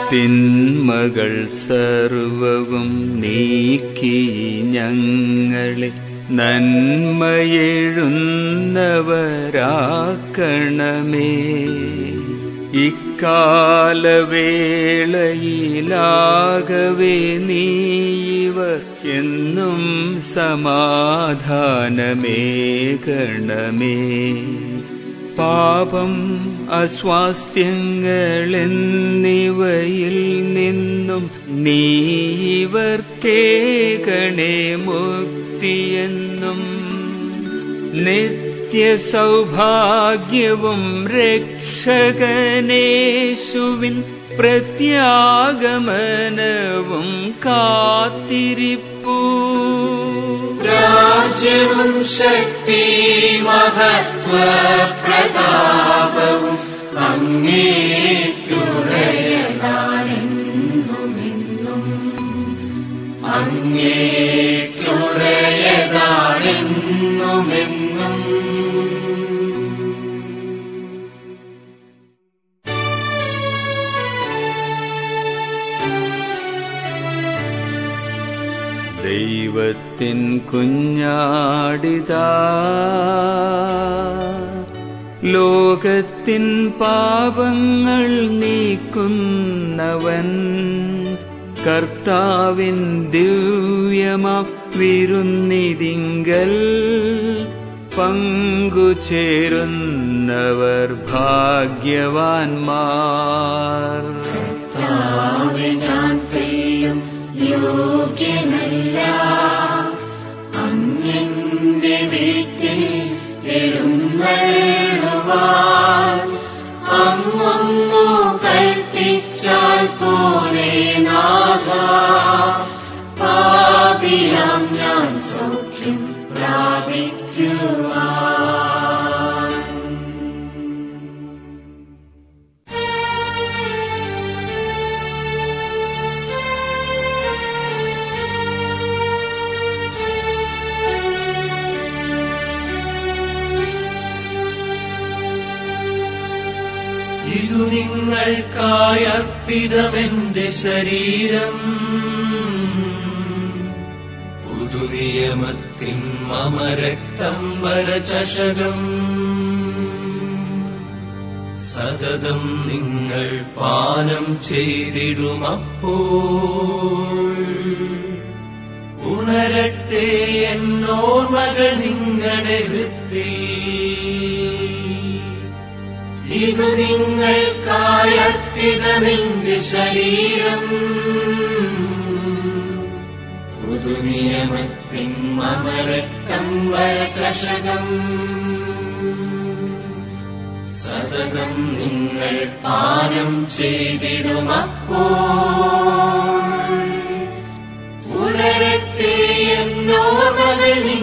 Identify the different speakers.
Speaker 1: തിന്മകൾ സർവവും നീക്കി ഞങ്ങളെ നന്മയെഴുന്നവരാക്കണമേ ഇക്കാലവേളയിലാകവേ നീവർ എന്നും സമാധാനമേകണമേ പാപം അസ്വാസ്ഥ്യങ്ങൾ എന്നിവയിൽ നിന്നും നീ ഇവർക്കേകണേ മുക്തിയെന്നും നിത്യസൗഭാഗ്യവും രക്ഷകനേശുവിൻ പ്രത്യാഗമനവും കാത്തിരിപ്പൂ
Speaker 2: രാജ്യവും ശക്തി മഹത്വ പ്രതാപവും അങ്ങേക്കുടയതാണെന്നുമെന്നും അങ്ങേക്കുടയതാണെന്നുമെന്നും
Speaker 1: ദൈവത്തിൻ കുഞ്ഞാടിതാ ലോകത്തിൻ പാപങ്ങൾ നീക്കുന്നവൻ കർത്താവിൻ ദിവ്യമ വിരുന്നിതിങ്കൽ പങ്കുചേരുന്നവർ ഭാഗ്യവാന്മാർ
Speaker 2: കർത്താവെ ഞാൻ തെല്ലും യോഗ്യനല്ല അങ്ങെന്റെ വീട്ടിൽ എഴുന്നള്ളുവാൻ അങ്ങൊന്നു കൽപ്പിച്ചാൽ പോലെ നാഥ പാപിയാം ഞാൻ സൗഖ്യം പ്രാപിക്കുവാൻ
Speaker 3: ഇതു നിങ്ങൾക്കായർപ്പിതമെന്റെ ശരീരം പുതുനിയമത്തിൻ മമ രക്തം വരചഷകം സതതം നിങ്ങൾ പാനം ചെയ്തിടുമപ്പോൾ ഉണരട്ടെ എന്നോർമകൾ നിങ്ങളുടെ വൃത്തി
Speaker 2: ഇതു നിങ്ങൾക്കായർപ്പിതമെന്റെ ശരീരം പുതുനിയമത്തിൻ മമരക്തം വരചഷകം സതതം നിങ്ങൾ പാനം ചെയ്തിടുമപ്പോൾ ഉണരട്ടെ എന്നോർമകൾ